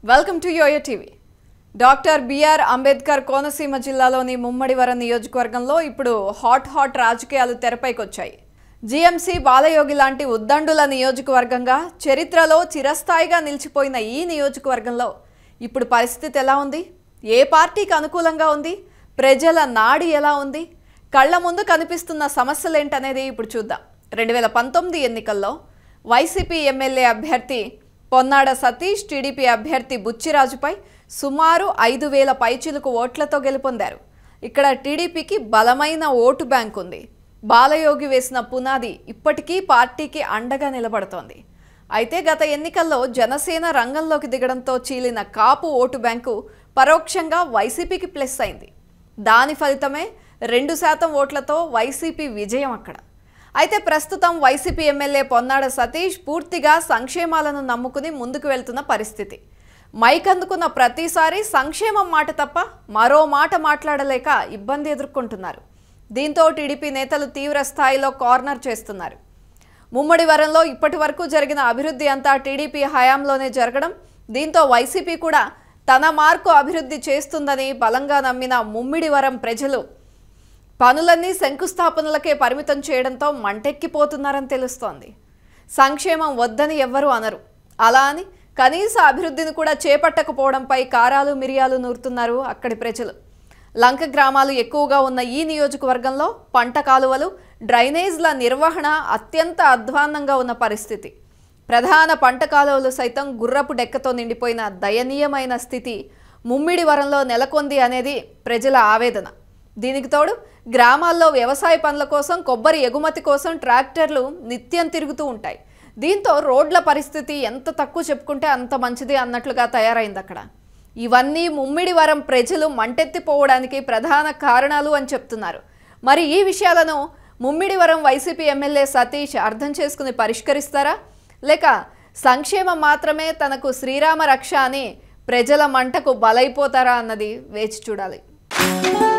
welcome to YoYo TV doctor B R Ambedkar Konaseema జిల్లాలోని ముమ్మడివరం నియోజకవర్గంలో ఇప్పుడు హాట్ హాట్ రాజకీయాలు తెరపైకి వచ్చాయి జీఎంసీ బాలయోగి లాంటి ఉద్దండుల నియోజకవర్గంగా చరిత్రలో చిరస్థాయిగా నిలిచిపోయిన ఈ నియోజకవర్గంలో ఇప్పుడు పరిస్థితి ఎలా ఉంది ఏ పార్టీకి అనుకూలంగా ఉంది ప్రజల నాడి ఎలా ఉంది కళ్ళ ముందు కనిపిస్తున్న సమస్యలేంటనేది ఇప్పుడు చూద్దాం రెండు వేల పంతొమ్మిది ఎన్నికల్లో వైసీపీ ఎమ్మెల్యే అభ్యర్థి పొన్నాడ సతీష్ టీడీపీ అభ్యర్థి బుచ్చిరాజుపై సుమారు ఐదు వేల పైచిలుకు ఓట్లతో గెలుపొందారు ఇక్కడ టీడీపీకి బలమైన ఓటు బ్యాంక్ ఉంది బాలయోగి వేసిన పునాది ఇప్పటికీ పార్టీకి అండగా నిలబడుతోంది అయితే గత ఎన్నికల్లో జనసేన రంగంలోకి దిగడంతో చీలిన కాపు ఓటు బ్యాంకు పరోక్షంగా వైసీపీకి ప్లస్ అయింది దాని ఫలితమే రెండు శాతం ఓట్లతో వైసీపీ విజయం అక్కడ అయితే ప్రస్తుతం వైసీపీ ఎమ్మెల్యే పొన్నాడ సతీష్ పూర్తిగా సంక్షేమాలను నమ్ముకుని ముందుకు వెళ్తున్న పరిస్థితి మైక్ అందుకున్న ప్రతిసారి సంక్షేమం మాట తప్ప మరో మాట మాట్లాడలేక ఇబ్బంది ఎదుర్కొంటున్నారు దీంతో టీడీపీ నేతలు తీవ్ర స్థాయిలో కార్నర్ చేస్తున్నారు ముమ్మడి వరంలో ఇప్పటి వరకు జరిగిన అభివృద్ధి అంతా టీడీపీ హయాంలోనే జరగడం దీంతో వైసీపీ కూడా తన మార్కు అభివృద్ధి చేస్తుందని బలంగా నమ్మిన ముమ్మిడి వరం ప్రజలు పనులన్నీ శంకుస్థాపనలకే పరిమితం చేయడంతో మంటెక్కిపోతున్నారని తెలుస్తోంది సంక్షేమం వద్దని ఎవ్వరూ అనరు అలా అని కనీస అభివృద్ధిని కూడా చేపట్టకపోవడంపై కారాలు మిరియాలు నూరుతున్నారు అక్కడి ప్రజలు లంక గ్రామాలు ఎక్కువగా ఉన్న ఈ నియోజకవర్గంలో పంట కాలువలు డ్రైనేజ్ల నిర్వహణ అత్యంత అధ్వాన్నంగా ఉన్న పరిస్థితి ప్రధాన పంట కాలువలు సైతం గుర్రపు డెక్కతో నిండిపోయిన దయనీయమైన స్థితి ముమ్మిడి వరంలో నెలకొంది అనేది ప్రజల ఆవేదన దీనికి తోడు గ్రామాల్లో వ్యవసాయ పనుల కోసం కొబ్బరి ఎగుమతి కోసం ట్రాక్టర్లు నిత్యం తిరుగుతూ ఉంటాయి దీంతో రోడ్ల పరిస్థితి ఎంత తక్కువ చెప్పుకుంటే అంత మంచిది అన్నట్లుగా తయారైంది అక్కడ ఇవన్నీ ముమ్మిడి వరం ప్రజలు మంటెత్తిపోవడానికి ప్రధాన కారణాలు అని చెప్తున్నారు మరి ఈ విషయాలను ముమ్మిడివరం వైసీపీ ఎమ్మెల్యే సతీష్ అర్థం చేసుకుని పరిష్కరిస్తారా లేక సంక్షేమం మాత్రమే తనకు శ్రీరామ రక్ష అని ప్రజల మంటకు బలైపోతారా అన్నది వేచి చూడాలి